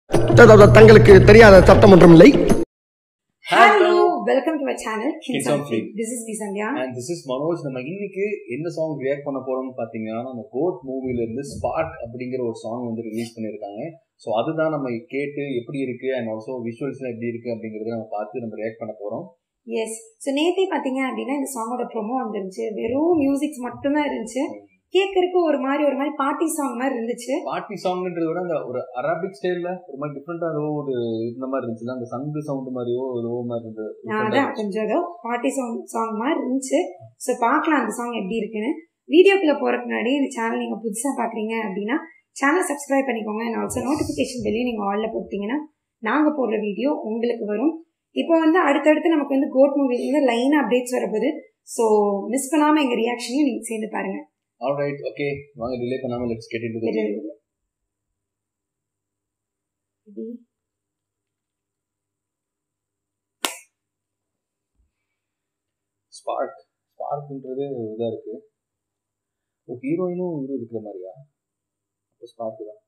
த- தங்களுக்கு தெரியாத சட்டம் ஒன்றும் இல்லை hello welcome to our channel Kids kids on on Fleek. This is Visanya and this is Manoj நம்ம இன்னைக்கு என்ன சாங் ரியாக்ட் பண்ண போறோம்னு பாத்தீங்கன்னா நம்ம கோட் மூவில இருந்து ஸ்பார்க் அப்படிங்கிற ஒரு சாங் வந்து ரிலீஸ் பண்ணிருக்காங்க ஸோ அதுதான் நம்ம கேட்டு எப்படி இருக்கு அண்ட் ஆல்சோ விஷுவல்ஸ்லாம் எப்படி இருக்கு அப்படிங்கறத நம்ம பார்த்து நம்ம ரியாக்ட் பண்ண போறோம் எஸ் ஸோ நேத்தே பார்த்தீங்க அப்படின்னா இந்த சாங்கோட ப்ரொமோ வந்துருந்துச்சு வெறும் மியூசிக்ஸ் மட்டும்தான் இருந்துச்சு கேட்கறதுக்கு ஒரு மாதிரி ஒரு மாதிரி பார்ட்டி சாங் மாதிரி இருந்துச்சு பார்ட்டி சாங்ன்றத விட அந்த ஒரு அரபிக் ஸ்டைல்ல ஒரு மாதிரி டிஃப்ரெண்டா ஏதோ ஒரு இந்த மாதிரி இருந்துச்சுல அந்த சங்கு சவுண்ட் மாதிரியோ ஏதோ மாதிரி இருந்தது நான் அதான் கொஞ்சம் ஏதோ பார்ட்டி சாங் சாங் மாதிரி இருந்துச்சு ஸோ பார்க்கலாம் அந்த சாங் எப்படி இருக்குன்னு வீடியோக்குள்ள போறதுக்கு முன்னாடி இந்த சேனல் நீங்க புதுசா பாக்குறீங்க அப்படின்னா சேனல் சப்ஸ்கிரைப் பண்ணிக்கோங்க அண்ட் ஆல்சோ நோட்டிஃபிகேஷன் பெல்லையும் நீங்க ஆல்ல போட்டீங்கன்னா நாங்க போடுற வீடியோ உங்களுக்கு வரும் இப்போ வந்து அடுத்தடுத்து நமக்கு வந்து கோட் மூவி வந்து லைன் அப்டேட்ஸ் வரப்போகுது ஸோ மிஸ் பண்ணாம எங்க ரியாக்ஷனையும் நீங்க சேர்ந்து பாருங்க ஆல்ரைட் ஓகே வாங்க டிலே பண்ணாம லெட்ஸ் கெட் இன்டு தி இது- இது. ஸ்பார்க் ஸ்பார்க்ன்றது இதா இருக்கு ஓ ஹீரோயினும் இவரும் இருக்கிற மாதிரியா அப்போ ஸ்பார்க் தான்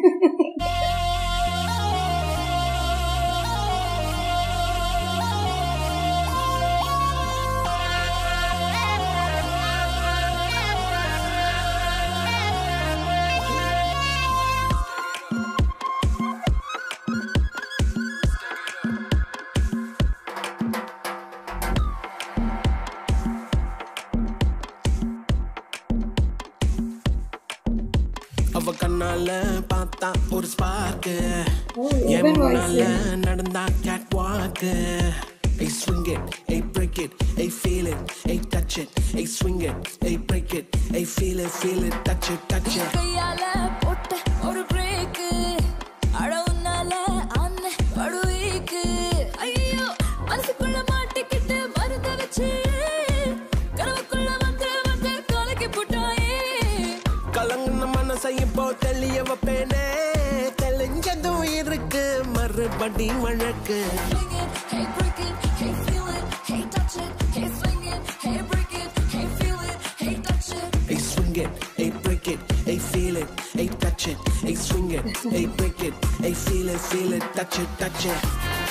அவ கண்ணால பார்த்தா ஒரு ஸ்பார்க்கு ஓ, என் open முன்னால voice. நடந்தா catwalk Hey swing it, hey break it, hey feel it, hey touch it, hey swing it, hey break it, hey feel it, feel it, touch it, touch it. கையால போட்ட ஒரு break அழவுனால அண்ணன் படுவீக்கு ஐயோ மனசுக்குள்ள மாட்டிக்கிட்டு மருந்த வச்சு கனவுக்குள்ள வந்து வந்து கலக்கி போட்டாயே கலங்கின மனசை இப்போ தெளிய வைப்பேனே தெளிஞ்சதும் இருக்கு மறுபடி வழக்கு Swing it, hey break it, hey feel it, hey touch it, hey swing it, hey break it, hey feel it, hey touch it. Hey swing it, hey break it, hey feel it, hey touch it, hey swing it, hey break it, hey feel it, feel it, touch it, touch it.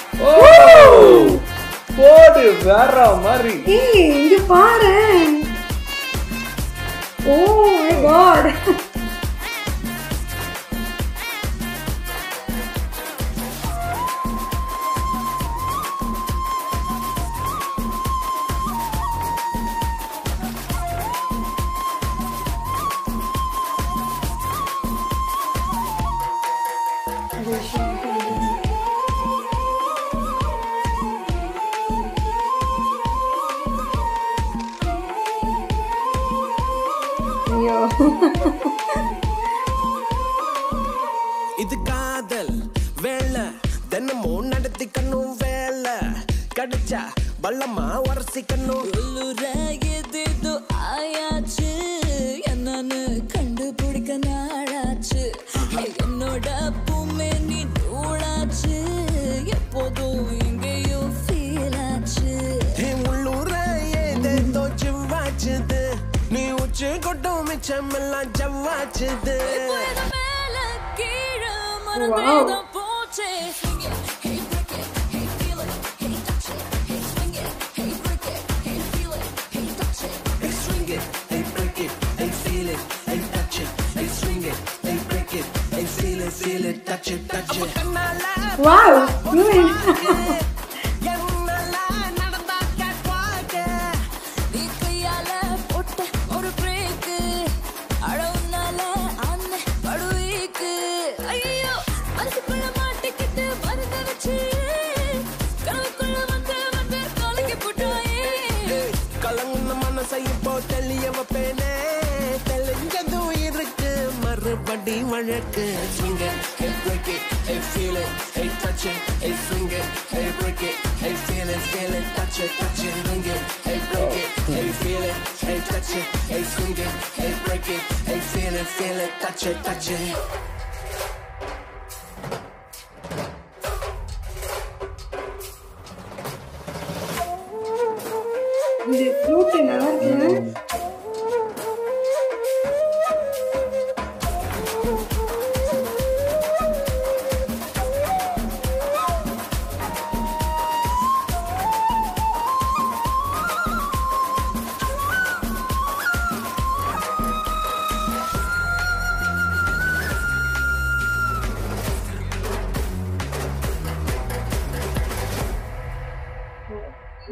போடு வேற மாதிரி ஏய் இங்க பாரு oh my God ஐயோ இது காதல் வேலை தினமும் நடத்திக்கணும் வேலை கிடைச்சா பள்ளமா உரசிக்கணும் உள்ளுர எதேதோ ஆயாச்சு என்னன்னு கண்டுபிடிக்க நாளாச்சு என்னோட பூமே நீ தூளாச்சு எப்போதும் எங்கேயோ ஃபீல் ஆச்சு நீ உள்ளூர ஏதேதோ சிவாச்சுது நீ உச்சி கொட்டும் மிச்சம் எல்லாம் ஜவ்வாச்சுது இப்போது மேல கீழே மறந்தேதான் போச்சே Swing it, hey break it, hey feel it, hey touch it, hey swing it, hey break it, hey feel it, hey touch it. Hey swing it, hey break it, hey feel it, hey touch it, hey swing it, hey break it, hey feel it, feel it, touch it, touch it. Wow நீ கையால போட்ட ஒரு break அழவுனால அண்ணன் படுவீக்கு ஐயோ மனசுக்குள்ள மாட்டிக்கிட்டு மருந்து வச்சு கனவுக்குள்ள வந்து வந்து கலக்கி போட்டாயே கலங்குன மனசை இப்போ தெளிய வைப்பேனே தெளிஞ்சதும் இருக்கு மறுபடி வழக்கு swing it, hey break it, hey feel it, hey touch it, hey swing it, hey break it, hey feel it, feel it, touch it, touch it, ring it, hey break it, hey feel it, hey touch it, hey swing it, hey break it, hey feel it, feel it, touch it, touch it. இந்த flute நல்லா இருக்கு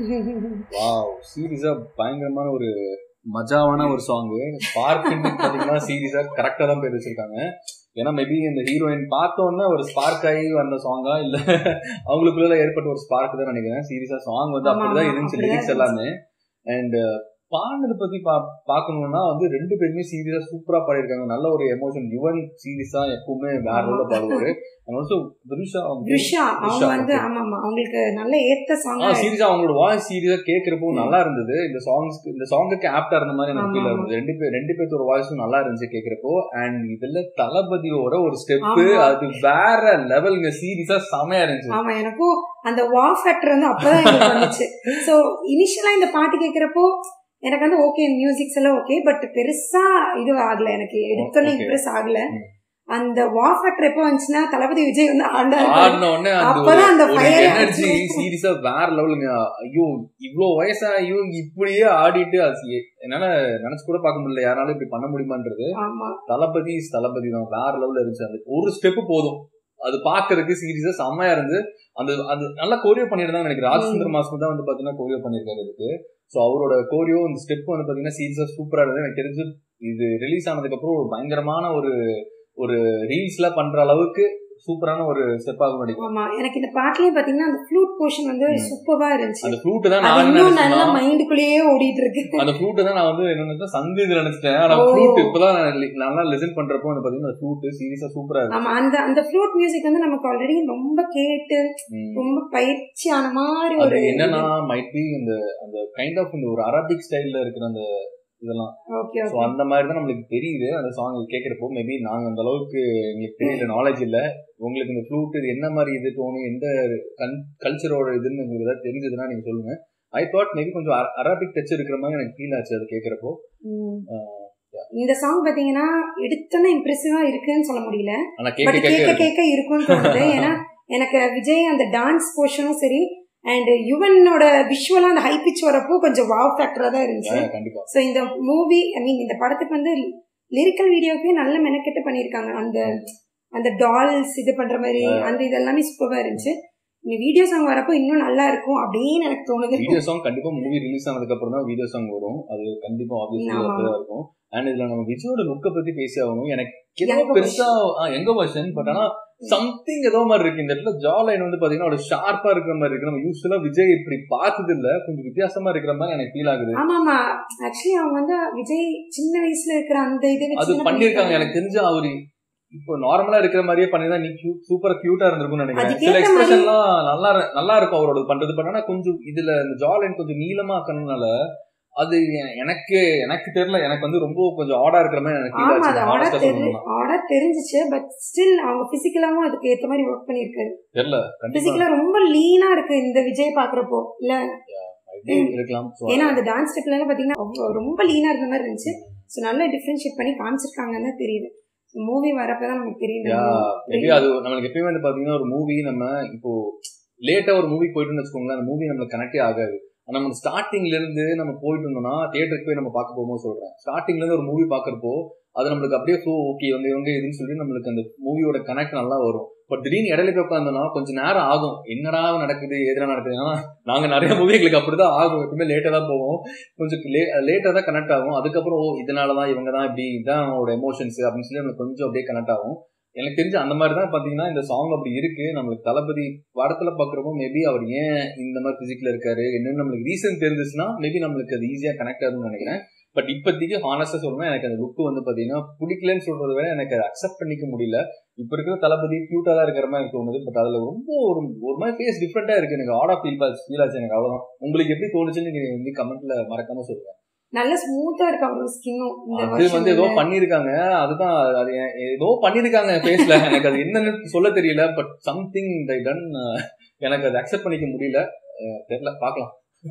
wow சீரியஸா பயங்கரமான ஒரு மஜாவான ஒரு song spark பாத்தீங்கன்னா சீரியஸா கரெக்டா தான் பேர் வச்சிருக்காங்க ஏன்னா மேபி இந்த ஹீரோயின் பார்த்தோன்னே ஒரு ஸ்பார்க் ஆகி வந்த சாங்கா இல்ல அவங்களுக்குள்ள ஏற்பட்ட ஒரு ஸ்பார்க் தான் நினைக்கிறேன் சீரியஸா சாங் வந்து ஆமா, அப்படிதான் ஆமா, இருந்துச்சு அப்படிதான் லிரிக்ஸ் எல்லாமே அண்ட் பாடினதை பத்தி பா பார்க்கணும்னா வந்து ரெண்டு பேருமே சீரியஸா சூப்பரா பாடியிருக்காங்க நல்ல ஒரு எமோஷன் யுவன் சீரியஸா எப்பவுமே வேற ஆமா. லெவல்ல பாடுவாரு அண்ட் ஆல்சோ த்ரிஷா த்ரிஷா அவங்க த்ரிஷா, வந்து okay. ஆமா ஆமா அவங்களுக்கு நல்ல ஏத்த சாங் ஆ சீரியஸா அவங்களோட வாய்ஸ் சீரியஸா கேக்குறப்போ நல்லா இருந்தது இந்த சாங்ஸ் இந்த சாங்குக்கு ஆப்டா இருந்த மாதிரி எனக்கு ஆமா, ஃபீல் ஆமா. இருந்தது ரெண்டு பேர் ரெண்டு பேர்த்தோட வாய்ஸும் நல்லா இருந்துச்சு கேக்குறப்போ அண்ட் இதுல தளபதியோட ஒரு ஸ்டெப் ஆமா. அது வேற லெவலுங்க சீரியஸா செமையா இருந்துச்சு ஆமா எனக்கும் அந்த வா ஃபேக்டர் வந்து அப்பதான் எனக்கு வந்துச்சு சோ இனிஷியலா இந்த பாட்டு கேக்குறப்போ எனக்கு வந்து ஓகே மியூசிக்ஸ் எல்லாம் ஓகே பட் பெருசா இது ஆகல எனக்கு எடுத்தோன்னே Okay. இம்ப்ரெஸ் ஆகல ம். அந்த வா ஃபேக்டர் எப்போ வந்துச்சுன்னா தளபதி விஜய் வந்து ஆண்டாரு ஆடின உடனே அந்த அப்பதான் அந்த ஒரு fire எனர்ஜி ஆச்சு. சீரியஸா வேற லெவலுங்க ஐயோ இவ்ளோ வயசாகியும் இப்படியே ஆடிட்டு அது எ- என்னால நினைச்சு கூட பார்க்க முடியல யாராலும் இப்படி பண்ண முடியுமான்றது ஆமா தளபதி is தளபதி தான் வேற லெவல்ல இருந்துச்சு அது ஒரு ஸ்டெப் போதும் அது பாக்குறதுக்கு சீரியஸா செம்மையா இருந்து அந்த அது நல்லா கோரியோ பண்ணிருந்தாங்க நினைக்கிறேன் ராஜசுந்தர் மாஸ்டர் தான் வந்து பாத்தீங்கன்னா கோரியோ பண்ணிருக்காரு இதுக்கு சோ அவரோட கோரியோ இந்த ஸ்டெப் வந்து பாத்தீங்கன்னா சீரியஸா சூப்பரா இருந்தது எனக்கு தெரிஞ்சு இது ரிலீஸ் ஆனதுக்கு அப்புறம் ஒரு பயங்கரமான ஒரு ஒரு ரீல்ஸ்ல பண்ற அளவுக்கு சூப்பரான ஒரு ஸ்டெப் ஆகும் நினைக்கிறேன் ஆமா எனக்கு இந்த பாட்டுலயும் பாத்தீங்கன்னா அந்த ஃப்ளூட் போர்ஷன் வந்து ம். சூப்பரா இருந்துச்சு அந்த ஃப்ளூட் தான் அது நான் இன்னும் நல்லா நினைச்சேன்னா மைண்டுக்குள்ளேயே ஓடிட்டு இருக்கு அந்த ஃப்ளூட் தான் நான் வந்து என்ன நினைச்சேன் சங்கு இதுல நினைச்சிட்டேன் ஆனா ஓ. ஃப்ளூட் இப்பதான் நான் li- நல்லா லிசன் பண்றப்போ வந்து பாத்தீங்கன்னா அந்த ஃப்ளூட் சீரியஸா சூப்பரா இருக்கு ஆமா அந்த அந்த ஃப்ளூட் மியூசிக் வந்து நமக்கு ஆல்ரெடி ரொம்ப கேட்டு ம். ரொம்ப பயிற்சியான மாதிரி அது ஒரு என்னன்னா மைட் பி இந்த அந்த கைண்ட் ஆஃப் இந்த ஒரு அரபிக் ஸ்டைல்ல இருக்கிற அந்த இதெல்லாம் ஓகே ஸோ ஓகே அந்த மாதிரி தான் நம்மளுக்கு தெரியுது அந்த சாங் கேட்குறப்போ மேபி நாங்கள் அந்த அளவுக்கு எங்களுக்கு தெரியல நாலேஜ் இல்லை உங்களுக்கு இந்த ஃப்ளூட் இது என்ன மாதிரி இது தோணும் எந்த கன் கல்ச்சரோட இதுன்னு உங்களுக்கு ஏதாவது தெரிஞ்சதுன்னா நீங்கள் சொல்லுங்க ஐ தாட் மேபி கொஞ்சம் அரபிக் டச் இருக்கிற மாதிரி எனக்கு ஃபீல் ஆச்சு அது கேட்குறப்போ ம். இந்த சாங் பாத்தீங்கன்னா எடுத்தோன்னே இம்ப்ரெசிவா இருக்குன்னு சொல்ல முடியல ஆனால் பட் கேட்க கேட்க கேட்க கேட்க இருக்கும்னு தோணுது ஏன்னா எனக்கு விஜய் அந்த டான்ஸ் போர்ஷனும் சரி அண்ட் யுவனோட விஷுவலா அந்த ஹை பிச் வரப்போ கொஞ்சம் வாவ் ஃபேக்டரா தான் இருந்துச்சு கண்டிப்பா ஸோ இந்த மூவி ஐ மீன் இந்த படத்துக்கு வந்து லிரிக்கல் வீடியோக்கே நல்ல மெனக்கெட்டு பண்ணியிருக்காங்க அந்த அந்த டால்ஸ் இது பண்ற மாதிரி அந்த இதெல்லாமே சூப்பரா இருந்துச்சு இந்த வீடியோ சாங் வரப்போ இன்னும் நல்லா இருக்கும் அப்படின்னு எனக்கு தோணுது வீடியோ சாங் கண்டிப்பா மூவி ரிலீஸ் ஆனதுக்கு அப்புறம் தான் வீடியோ சாங் வரும் அது கண்டிப்பா ஆப்வியஸ்லி ஆமா. அப்படிதான் இருக்கும் அண்ட் இதுல நம்ம விஜயோட லுக்கை பத்தி பேசி ஆகணும் எனக்கு ஏதோ Younger பெருசா ஆ, எங்க வருஷன் பட் ஆனா சம்திங் ஏதோ மாதிரி இருக்கு இந்த இடத்துல ஜா லைன் வந்து பாத்தீங்கன்னா ஒரு ஷார்ப்பா இருக்கிற மாதிரி இருக்கு நம்ம யூஸ்வலா விஜய் இப்படி பார்த்தது இல்ல கொஞ்சம் வித்தியாசமா இருக்கிற மாதிரி எனக்கு ஃபீல் ஆகுது ஆமா ஆமா ஆக்சுவலி அவங்க வந்து விஜய் சின்ன வயசுல இருக்கிற அந்த இது வச்சு அது தானே பண்ணிருக்காங்க எனக்கு தெரிஞ்சு அவரு இப்போ நார்மலா இருக்கிற மாதிரியே பண்ணிதான் நீ சூப்பர் கியூட்டா இருந்திருக்கும்னு நினைக்கிறேன் அதுக்கேத்த சில மாதிரி- எக்ஸ்பிரஷன்லாம் நல்லா இரு- நல்லா இருக்கும் அவரோட பண்றது பட் ஆனா கொஞ்சம் இதுல இந்த ஜா லைன் கொஞ்சம் நீளமா இருக்கறதுனால அது எ- எனக்கு எனக்கு தெரியல எனக்கு வந்து ரொம்ப கொஞ்சம் ஆடா இருக்கிற மாதிரி எனக்கு ஃபீல் ஆமா அது ஆச்சு ஆடா honest ஆ தெரி சொல்லணும்னா. ஆடா தெரிஞ்சிச்சு பட் ஸ்டில் அவங்க பிசிக்கலாவும் அதுக்கு ஏத்த மாதிரி ஒர்க் பண்ணிருக்காரு தெரியல கண்டிப்பா பிசிக்கலா ரொம்ப லீனா இருக்கு இந்த விஜய் பாக்குறப்போ இல்ல எப்படி இருக்கலாம் So, ஏன்னா அந்த டான்ஸ் ஸ்டெப்ல எல்லாம் பாத்தீங்கன்னா அவ்வளவு ரொம்ப லீனா இருந்த மாதிரி இருந்துச்சு சோ நல்லா டிஃபரன்ஷியேட் பண்ணி காமிச்சிருக்காங்கன்னு தான் தெரியுது மூவி வரப்பதான் நமக்கு தெரியுது மேபி அது நம்மளுக்கு எப்பயுமே வந்து பாத்தீங்கன்னா ஒரு மூவி நம்ம இப்போ லேட்டா ஒரு மூவி போயிட்டுன்னு வச்சுக்கோங்களேன் அந்த மூவி நம்மளுக்கு கனெக்டே ஆகாது ஆனா நம்ம ஸ்டார்டிங்ல இருந்து நம்ம போயிட்டு இருந்தோம்னா தியேட்டருக்கு போய் நம்ம பார்க்க போகும்போது சொல்றேன் ஸ்டார்டிங்ல இருந்து ஒரு மூவி பாக்குறப்போ அது நம்மளுக்கு அப்படியே ஃப்ளோ ஓகே இவங்க இவங்க இதுன்னு சொல்லி நம்மளுக்கு அந்த மூவியோட கனெக்ட் நல்லா வரும் பட் திடீர்னு இடையில போய் உட்காந்தோம்னா கொஞ்சம் நேரம் ஆகும் என்னடா நடக்குது எதுனா நடக்குது ஏன்னா நாங்க நிறைய மூவி எங்களுக்கு அப்படிதான் ஆகும் எப்பவுமே லேட்டா தான் போவோம் கொஞ்சம் லேட்டா தான் கனெக்ட் ஆகும் அதுக்கப்புறம் ஓ இதனாலதான் இவங்க தான் இப்படி இதான் அவங்களோட எமோஷன்ஸ் அப்படின்னு சொல்லி நம்மளுக்கு கொஞ்சம் அப்படியே கனெக்ட் ஆகும் எனக்கு தெரிஞ்சு அந்த மாதிரி தான் பாத்தீங்கன்னா இந்த சாங் அப்படி இருக்கு நம்மளுக்கு தளபதி படத்துல பாக்குறப்போ மேபி அவர் ஏன் இந்த மாதிரி பிசிக்ல இருக்காரு என்னன்னு நம்மளுக்கு ரீசன் தெரிஞ்சுச்சுன்னா மேபி நம்மளுக்கு அது ஈஸியா கனெக்ட் ஆகும்னு நினைக்கிறேன் பட் இப்போதைக்கு ஹானஸ்டா சொல்லணும் எனக்கு அந்த லுக் வந்து பாத்தீங்கன்னா பிடிக்கலன்னு சொல்றத விட எனக்கு அதை அக்செப்ட் பண்ணிக்க முடியல இப்ப இருக்கிற தளபதி கியூட்டா தான் இருக்கிற மாதிரி எனக்கு தோணுது பட் அதுல ரொம்ப ஒரு ஒரு மாதிரி ஃபேஸ் டிஃப்ரெண்டா இருக்கு எனக்கு ஆட் ஆஃப் ஃபீல் ஃபீல் ஆச்சு எனக்கு அவ்வளவுதான் உங்களுக்கு எப்படி தோணுச்சுன்னு நீங்க வந்து கமெண்ட்ல மறக்காம சொல்லுங்க நல்ல ஸ்மூத்தா இருக்கு அவரோட ஸ்கின்னும் இந்த அது வந்து ஏதோ வருஷம் பண்ணிருக்காங்க அதுதான் அது ஏ- ஏதோ பண்ணிருக்காங்க ஃபேஸ்ல எனக்கு அது என்னன்னு சொல்ல தெரியல பட் சம்திங் தை டன் எனக்கு அதை அக்செப்ட் பண்ணிக்க முடியல அஹ் தெரியல பார்க்கலாம்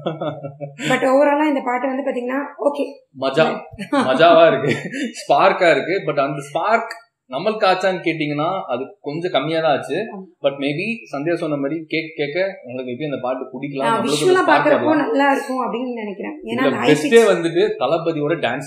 பட் ஓவராலா இந்த பாட்டு வந்து பாத்தீங்கன்னா ஓகே மஜா மஜாவா இருக்கு ஸ்பார்க்கா இருக்கு பட் அந்த ஸ்பார்க் நம்மளுக்கு ஆச்சான்னு கேட்டீங்கன்னா அது கொஞ்சம் கம்மியா தான் ஆச்சு பட் மேபி சந்தியா சொன்ன மாதிரி கேட்க கேட்க உங்களுக்கு மேபி அந்த பாட்டு பிடிக்கலாம் நம்மளுக்கு விஷுவலா ஒரு spark பாக்குறப்போ வரலாம். நல்லா இருக்கும் அப்படின்னு நினைக்கிறேன் ஏன்னா இதுல அந்த high பெஸ்டே pitch- வந்துட்டு தளபதியோட டான்ஸ் தான்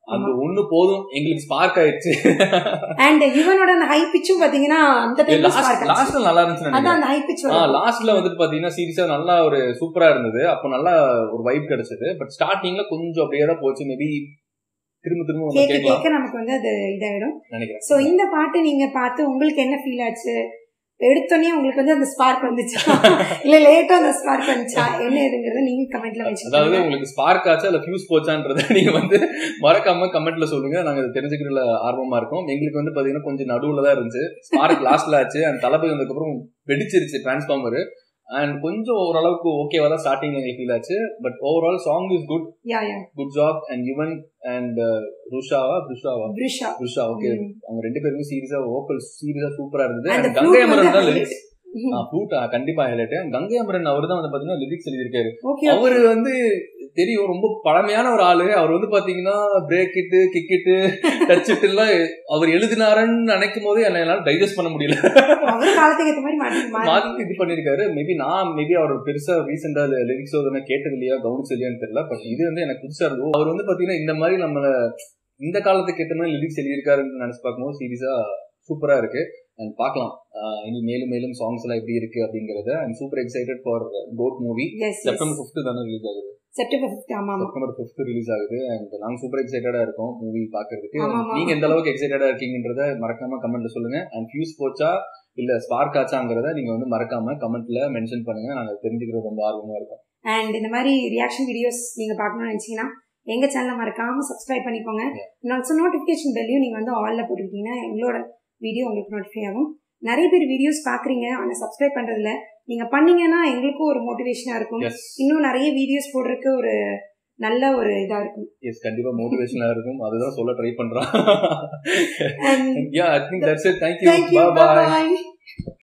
அந்த ஒண்ணு போதும் எங்களுக்கு ஸ்பார்க் ஆயிடுச்சு அண்ட் இவனோட அந்த ஹை பிச்சும் பாத்தீங்கன்னா அந்த டைம்ல ஸ்பார்க் லாஸ்ட்ல நல்லா இருந்துச்சு அதான் நினைக்கிறேன் அந்த ஹை பிச் ஆ லாஸ்ட்ல வந்துட்டு பாத்தீங்கன்னா சீரியஸா நல்லா ஒரு சூப்பரா இருந்தது அப்போ நல்லா ஒரு வைப் கிடைச்சது பட் ஸ்டார்டிங்ல கொஞ்சம் அப்படியே தான் போச்சு மேபி திரும்ப திரும்ப நம்ம கேட்க கேட்கலாம் கேட்க நமக்கு வந்து அது இதாயிடும் நினைக்கிறேன் சோ இந்த பாட்டு நீங்க பார்த்து உங்களுக்கு என்ன ஃபீல் ஆச்சு எடுத்தோடனே உங்களுக்கு வந்து அந்த ஸ்பார்க் வந்துச்சா இல்ல லேட்டா அந்த ஸ்பார்க் வந்துச்சா என்ன ஏதுங்கிறத நீங்க கமெண்ட்ல வச்சு அதாவது உங்களுக்கு ஸ்பார்க் ஆச்சா இல்ல ஃபியூஸ் போச்சான்றத நீங்க வந்து மறக்காம கமெண்ட்ல சொல்லுங்க நாங்க அதை தெரிஞ்சுக்கிறதுல ஆர்வமா இருக்கோம் எங்களுக்கு வந்து பாத்தீங்கன்னா கொஞ்சம் நடுவுல தான் இருந்துச்சு ஸ்பார்க் லாஸ்ட்ல ஆச்சு அந்த தளபதி வந்ததுக்கு அப்புறம் வெடிச்சிருச்சு டிரான்ஸ்ஃபார்மர் அண்ட் கொஞ்சம் ஓரளவுக்கு ஓகேவா தான் ஸ்டார்டிங்ல எங்களுக்கு ஃபீல் ஆச்சு but overall song is good ya ya good job and Yuvan and ருஷாவா ருஷாவா ப்ரிஷா ருஷா ஓகே ம். அவங்க ரெண்டு பேருமே சீரியஸா வோக்கல் சீரியஸா சூப்பரா இருந்தது அந்த And கங்கை அமரன் தான் ஃப்ளூட் லிரிக்ஸ் ஃப்ளூட் கண்டிப்பா ஹைலைட் கங்கை அமரன் அவர் தான் வந்து பாத்தீங்கன்னா லிரிக்ஸ் எழுதியிருக்காரு ஓகே அவரு வந்து தெரியும் ரொம்ப பழமையான ஒரு ஆளு அவர் வந்து பாத்தீங்கன்னா பிரேக் இட்டு கிக் இட்டு டச் இட்டு எல்லாம் அவர் எழுதினாருன்னு நினைக்கும் போது என்னால டைஜஸ்ட் பண்ண முடியல அவர் காலத்துக்கு ஏத்த மாதிரி மாட்டி மாறி மாத்தி இது பண்ணிருக்காரு மேபி நான் மேபி அவர் பெருசா ரீசெண்டா லிரிக்ஸ் எதுவுமே கேட்டது இல்லையா கவனிச்சது இல்லையான்னு தெரியல பட் இது வந்து எனக்கு புதுசா இருக்கும் அவர் வந்து பாத்தீங்கன்னா இந்த மாதிரி நம்மள இந்த காலத்துக்கு ஏத்த மாதிரி லிரிக்ஸ் எழுதியிருக்காருன்னு நினைச்சு பார்க்கும்போது சீரியஸா சூப்பரா இருக்கு அண்ட் பார்க்கலாம் ஆஹ் இனி மேலும் மேலும் சாங்ஸ் எல்லாம் எப்படி இருக்கு அப்படிங்கறத I'm super excited for GOAT movie yes September fifth தானே ரிலீஸ் ஆகுது செப்டம்பர் ஃபிஃப்த் ஆமா ஆமா செப்டம்பர் ஃபிஃப்த் ரிலீஸ் ஆகுது அண்ட் நாங்க சூப்பர் எக்ஸைட்டடா இருக்கோம் மூவி பாக்குறதுக்கு ஆமா, ஆமா. நீங்க எந்த அளவுக்கு எக்ஸைட்டடா இருக்கீங்கன்றத மறக்காம கமெண்ட்ல சொல்லுங்க அண்ட் ஃபியூஸ் போச்சா இல்ல ஸ்பார்க் ஆச்சாங்கிறத நீங்க வந்து மறக்காம கமெண்ட்ல மென்ஷன் பண்ணுங்க நாங்க தெரிஞ்சுக்கிறது ரொம்ப ஆர்வமா இருக்கோம் அண்ட் இந்த மாதிரி ரியாக்ஷன் வீடியோஸ் நீங்க பார்க்கணும்னு நினைச்சீங்கன்னா எங்க சேனலை மறக்காம சப்ஸ்கிரைப் பண்ணிக்கோங்க அண்ட் ஆல்சோ நோட்டிஃபிகேஷன் பெல்லையும் நீங்க வந்து ஆல்ல போட்டுக்கிட்டீங்கன்னா எங்களோட வீடியோ உங்களுக்கு நோட்டிஃபை ஆகும் நிறைய பேர் வீடியோஸ் பாக்குறீங்க ஆனா சப்ஸ்கிரைப் பண்றதுல நீங்க பண்ணீங்கன்னா எங்களுக்கும் ஒரு மோட்டிவேஷனா இருக்கும் எஸ் இன்னும் நிறைய வீடியோஸ் போடுறதுக்கு ஒரு நல்ல ஒரு இதா இருக்கும் எஸ் கண்டிப்பா மோட்டிவேஷனா இருக்கும் அதுதான் சொல்ல ட்ரை பண்றோம் And ya I think that's it thank thank you you bye bye bye bye